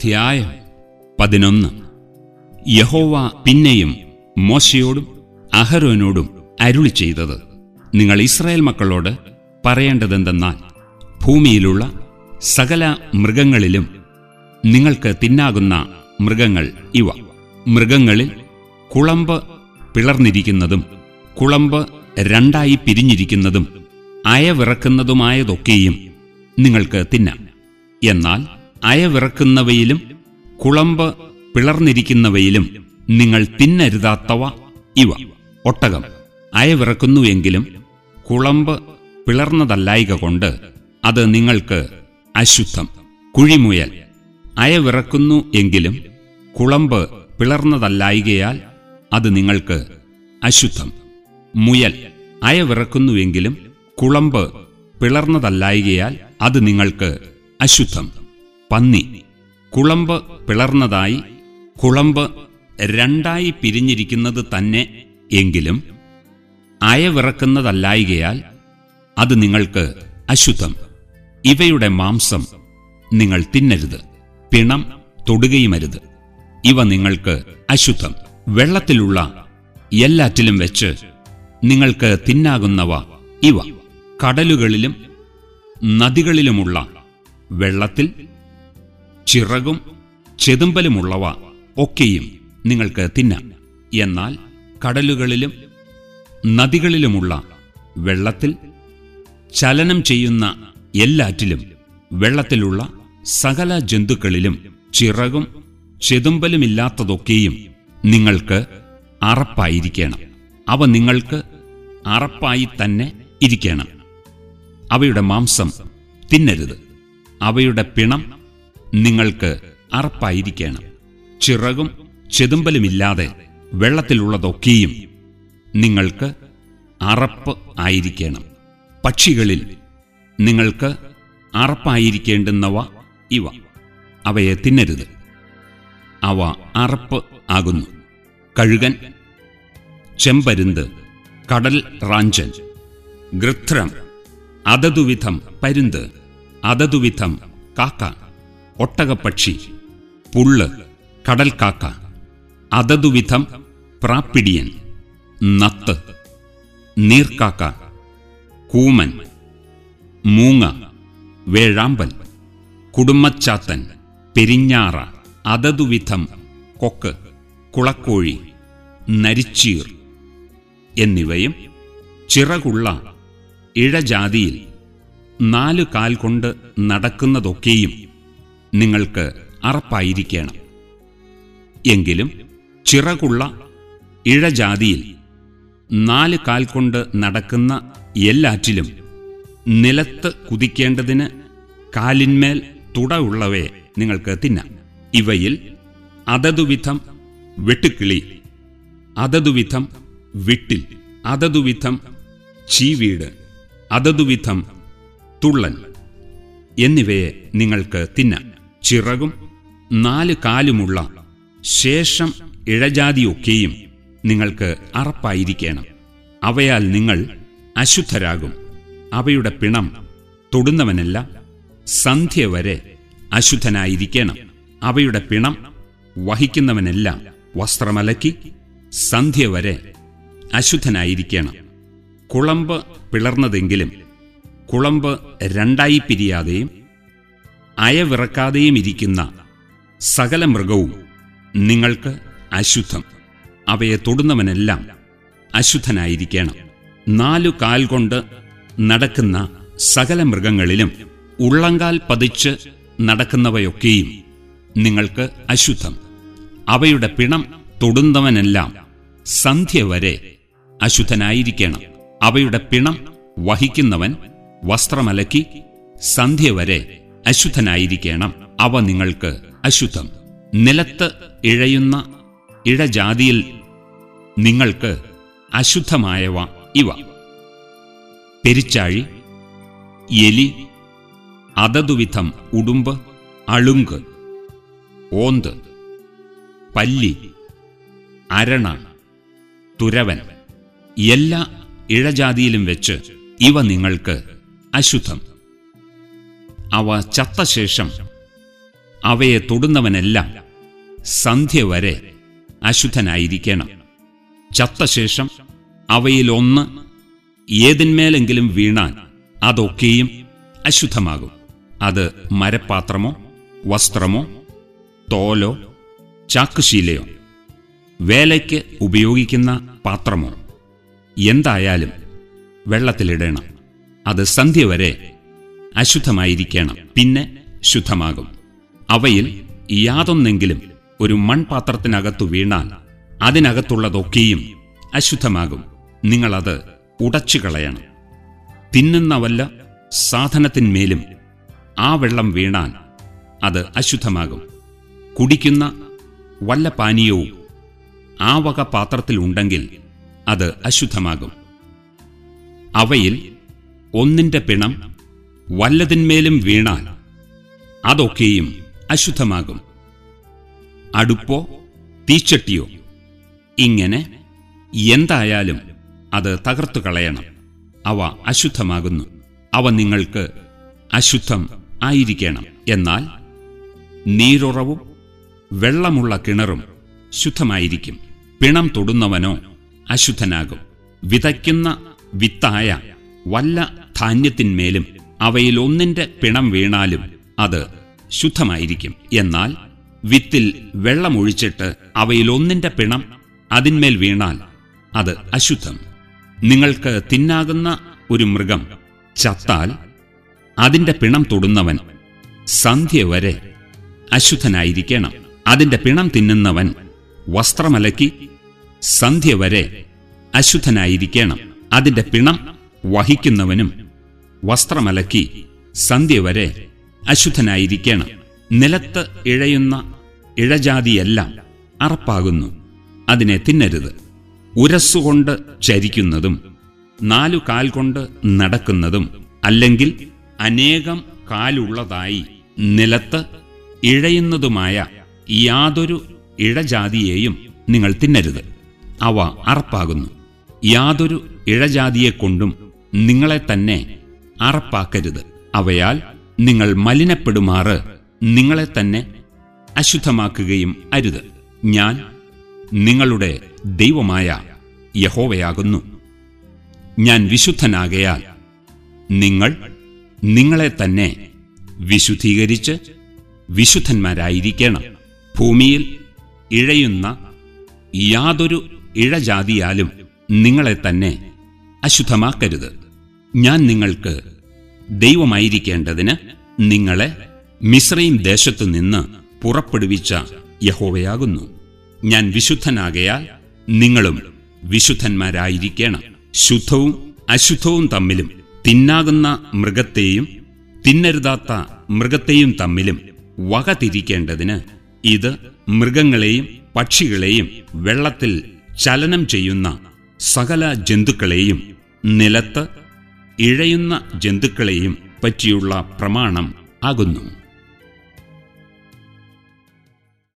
അധ്യായം പതിനൊന്ന് യഹോവ പിന്നെയും മോശയോടും അഹരോനോടും അരുളി ചെയ്തത് നിങ്ങൾ ഇസ്രായേൽ മക്കളോട് പറയേണ്ടതെന്തെന്നാൽ ഭൂമിയിലുള്ള സകല മൃഗങ്ങളിലും നിങ്ങൾക്ക് തിന്നാകുന്ന മൃഗങ്ങൾ ഇവ മൃഗങ്ങളിൽ കുളമ്പ് പിളർന്നിരിക്കുന്നതും കുളമ്പ് രണ്ടായി പിരിഞ്ഞിരിക്കുന്നതും അയവിറക്കുന്നതുമായതൊക്കെയും നിങ്ങൾക്ക് തിന്നാം എന്നാൽ അയവിറക്കുന്നവയിലും കുളമ്പ് പിളർന്നിരിക്കുന്നവയിലും നിങ്ങൾ തിന്നരുതാത്തവ ഇവ ഒട്ടകം അയവിറക്കുന്നുവെങ്കിലും കുളമ്പ് പിളർന്നതല്ലായിക കൊണ്ട് അത് നിങ്ങൾക്ക് അശുദ്ധം കുഴിമുയൽ അയവിറക്കുന്നു എങ്കിലും കുളമ്പ് പിളർന്നതല്ലായികയാൽ അത് നിങ്ങൾക്ക് അശുദ്ധം മുയൽ അയവിറക്കുന്നുവെങ്കിലും കുളമ്പ് പിളർന്നതല്ലായികയാൽ അത് നിങ്ങൾക്ക് അശുദ്ധം പന്നി കുളമ്പ് പിളർന്നതായി കുളമ്പ് രണ്ടായി പിരിഞ്ഞിരിക്കുന്നത് തന്നെ എങ്കിലും അയവിറക്കുന്നതല്ലായികയാൽ അത് നിങ്ങൾക്ക് അശുദ്ധം ഇവയുടെ മാംസം നിങ്ങൾ തിന്നരുത് പിണം തൊടുകയുമരുത് ഇവ നിങ്ങൾക്ക് അശുദ്ധം വെള്ളത്തിലുള്ള എല്ലാറ്റിലും വെച്ച് നിങ്ങൾക്ക് തിന്നാകുന്നവ ഇവ കടലുകളിലും നദികളിലുമുള്ള വെള്ളത്തിൽ ചിറകും ചെതുമ്പലുമുള്ളവ ഒക്കെയും നിങ്ങൾക്ക് തിന്നാം എന്നാൽ കടലുകളിലും നദികളിലുമുള്ള വെള്ളത്തിൽ ചലനം ചെയ്യുന്ന എല്ലാറ്റിലും വെള്ളത്തിലുള്ള സകല ജന്തുക്കളിലും ചിറകും ചെതുമ്പലുമില്ലാത്തതൊക്കെയും നിങ്ങൾക്ക് അറപ്പായിരിക്കണം അവ നിങ്ങൾക്ക് അറപ്പായി തന്നെ ഇരിക്കണം അവയുടെ മാംസം തിന്നരുത് അവയുടെ പിണം നിങ്ങൾക്ക് അറപ്പായിരിക്കണം ചിറകും ചെതുമ്പലുമില്ലാതെ വെള്ളത്തിലുള്ളതൊക്കെയും നിങ്ങൾക്ക് അറപ്പ് ആയിരിക്കണം പക്ഷികളിൽ നിങ്ങൾക്ക് അറപ്പായിരിക്കേണ്ടുന്നവ ഇവ അവയെ തിന്നരുത് അവ അറപ്പ് ആകുന്നു കഴുകൻ ചെമ്പരുന്ത് കടൽ റാഞ്ചൻ ഗൃത്രം അതതുവിധം പരുന്ത് അതതുവിധം കാക്ക ഒട്ടകപ്പക്ഷി പുള്ള് കടൽക്കാക്ക അതതുവിധം പ്രാപ്പിടിയൻ നത്ത് നീർക്കാക്ക കൂമൻ മൂങ്ങ വേഴാമ്പൽ കുടുമ്മച്ചാത്തൻ പെരിഞ്ഞാറ അതതുവിധം കൊക്ക് കുളക്കോഴി നരിച്ചീർ എന്നിവയും ചിറകുള്ള ഇഴജാതിയിൽ നാലു കാൽ കൊണ്ട് നടക്കുന്നതൊക്കെയും നിങ്ങൾക്ക് അറപ്പായിരിക്കണം എങ്കിലും ചിറകുള്ള ഇഴജാതിയിൽ നാല് കാൽ കൊണ്ട് നടക്കുന്ന എല്ലാറ്റിലും നിലത്ത് കുതിക്കേണ്ടതിന് കാലിന്മേൽ തുടയുള്ളവയെ നിങ്ങൾക്ക് തിന്നാം ഇവയിൽ അതതുവിധം വെട്ടുക്കിളി അതതുവിധം വിട്ടിൽ അതതുവിധം ചീവീട് അതതുവിധം തുള്ളൻ എന്നിവയെ നിങ്ങൾക്ക് തിന്നാം ചിറകും നാല് കാലുമുള്ള ശേഷം ഇഴജാതിയൊക്കെയും നിങ്ങൾക്ക് അറപ്പായിരിക്കണം അവയാൽ നിങ്ങൾ അശുദ്ധരാകും അവയുടെ പിണം തൊടുന്നവനെല്ലാം സന്ധ്യ വരെ അശുദ്ധനായിരിക്കണം അവയുടെ പിണം വഹിക്കുന്നവനെല്ലാം വസ്ത്രമലക്കി സന്ധ്യ വരെ അശുദ്ധനായിരിക്കണം കുളമ്പ് പിളർന്നതെങ്കിലും കുളമ്പ് രണ്ടായി പിരിയാതെയും അയവിറക്കാതെയും ഇരിക്കുന്ന സകല മൃഗവും നിങ്ങൾക്ക് അശുദ്ധം അവയെ തൊടുന്നവനെല്ലാം അശുദ്ധനായിരിക്കണം നാലു കാൽ കൊണ്ട് നടക്കുന്ന സകല മൃഗങ്ങളിലും ഉള്ളങ്കാൽ പതിച്ച് നടക്കുന്നവയൊക്കെയും നിങ്ങൾക്ക് അശുദ്ധം അവയുടെ പിണം തൊടുന്നവനെല്ലാം സന്ധ്യ വരെ അശുദ്ധനായിരിക്കണം അവയുടെ പിണം വഹിക്കുന്നവൻ വസ്ത്രമലക്കി സന്ധ്യ വരെ അശുദ്ധനായിരിക്കണം അവ നിങ്ങൾക്ക് അശുദ്ധം നിലത്ത് ഇഴയുന്ന ഇഴജാതിയിൽ നിങ്ങൾക്ക് അശുദ്ധമായവ ഇവ പെരിച്ചാഴി എലി അതതുവിധം ഉടുമ്പ് അളുങ്ക് ഓന്ത് പല്ലി അരണ തുരവൻ എല്ലാ ഇഴജാതിയിലും വെച്ച് ഇവ നിങ്ങൾക്ക് അശുദ്ധം അവ ചത്ത ശേഷം അവയെ തൊടുന്നവനെല്ലാം സന്ധ്യ വരെ അശുദ്ധനായിരിക്കണം ചത്തശേഷം അവയിലൊന്ന് ഏതിന്മേലെങ്കിലും വീണാൽ അതൊക്കെയും അശുദ്ധമാകും അത് മരപ്പാത്രമോ വസ്ത്രമോ തോലോ ചാക്കുശീലയോ വേലയ്ക്ക് ഉപയോഗിക്കുന്ന പാത്രമോ എന്തായാലും വെള്ളത്തിലിടണം അത് സന്ധ്യ വരെ അശുദ്ധമായിരിക്കണം പിന്നെ ശുദ്ധമാകും അവയിൽ യാതൊന്നെങ്കിലും ഒരു മൺപാത്രത്തിനകത്തു വീണാൽ അതിനകത്തുള്ളതൊക്കെയും അശുദ്ധമാകും നിങ്ങളത് ഉടച്ചു കളയണം തിന്നുന്ന വല്ല സാധനത്തിന്മേലും ആ വെള്ളം വീണാൽ അത് അശുദ്ധമാകും കുടിക്കുന്ന വല്ല പാനീയവും ആ വക പാത്രത്തിലുണ്ടെങ്കിൽ അത് അശുദ്ധമാകും അവയിൽ ഒന്നിന്റെ പിണം വല്ലതിന്മേലും വീണാൽ അതൊക്കെയും അശുദ്ധമാകും അടുപ്പോ തീച്ചട്ടിയോ ഇങ്ങനെ എന്തായാലും അത് തകർത്തു കളയണം അവ അശുദ്ധമാകുന്നു അവ നിങ്ങൾക്ക് അശുദ്ധം ആയിരിക്കണം എന്നാൽ നീരുറവും വെള്ളമുള്ള കിണറും ശുദ്ധമായിരിക്കും പിണം തൊടുന്നവനോ അശുദ്ധനാകും വിതയ്ക്കുന്ന വിത്തായ വല്ല ധാന്യത്തിന്മേലും അവയിൽ ഒന്നിന്റെ പിണം വീണാലും അത് ശുദ്ധമായിരിക്കും എന്നാൽ വിത്തിൽ വെള്ളമൊഴിച്ചിട്ട് അവയിൽ ഒന്നിന്റെ പിണം അതിന്മേൽ വീണാൽ അത് അശുദ്ധം നിങ്ങൾക്ക് തിന്നാകുന്ന ഒരു മൃഗം ചത്താൽ അതിന്റെ പിണം തൊടുന്നവൻ സന്ധ്യ വരെ അശുദ്ധനായിരിക്കണം അതിന്റെ പിണം തിന്നുന്നവൻ വസ്ത്രമലക്കി സന്ധ്യ വരെ അശുദ്ധനായിരിക്കണം അതിന്റെ പിണം വഹിക്കുന്നവനും വസ്ത്രമലക്കി സന്ധ്യ വരെ അശുദ്ധനായിരിക്കണം നിലത്ത് ഇഴയുന്ന ഇഴജാതിയെല്ലാം അറപ്പാകുന്നു അതിനെ തിന്നരുത് ഉരസ്സുകൊണ്ട് ചരിക്കുന്നതും നാലു കാൽ കൊണ്ട് നടക്കുന്നതും അല്ലെങ്കിൽ അനേകം കാലുള്ളതായി നിലത്ത് ഇഴയുന്നതുമായ യാതൊരു ഇഴജാതിയെയും നിങ്ങൾ തിന്നരുത് അവ അറപ്പാകുന്നു യാതൊരു ഇഴജാതിയെക്കൊണ്ടും നിങ്ങളെ തന്നെ അറപ്പാക്കരുത് അവയാൽ നിങ്ങൾ മലിനപ്പെടുമാറ് നിങ്ങളെ തന്നെ അശുദ്ധമാക്കുകയും അരുത് ഞാൻ നിങ്ങളുടെ ദൈവമായ യഹോവയാകുന്നു ഞാൻ വിശുദ്ധനാകയാൽ നിങ്ങൾ നിങ്ങളെ തന്നെ വിശുദ്ധീകരിച്ച് വിശുദ്ധന്മാരായിരിക്കണം ഭൂമിയിൽ ഇഴയുന്ന യാതൊരു ഇഴജാതിയാലും നിങ്ങളെ തന്നെ അശുദ്ധമാക്കരുത് ഞാൻ നിങ്ങൾക്ക് ദൈവമായിരിക്കേണ്ടതിന് നിങ്ങളെ മിശ്രയും ദേശത്തു നിന്ന് പുറപ്പെടുവിച്ച യഹോവയാകുന്നു ഞാൻ വിശുദ്ധനാകയാൽ നിങ്ങളും വിശുദ്ധന്മാരായിരിക്കണം ശുദ്ധവും അശുദ്ധവും തമ്മിലും തിന്നാകുന്ന മൃഗത്തെയും തിന്നരുതാത്ത മൃഗത്തെയും തമ്മിലും വക തിരിക്കേണ്ടതിന് ഇത് മൃഗങ്ങളെയും പക്ഷികളെയും വെള്ളത്തിൽ ചലനം ചെയ്യുന്ന സകല ജന്തുക്കളെയും നിലത്ത് ഇഴയുന്ന ജന്തുക്കളെയും പറ്റിയുള്ള പ്രമാണം ആകുന്നു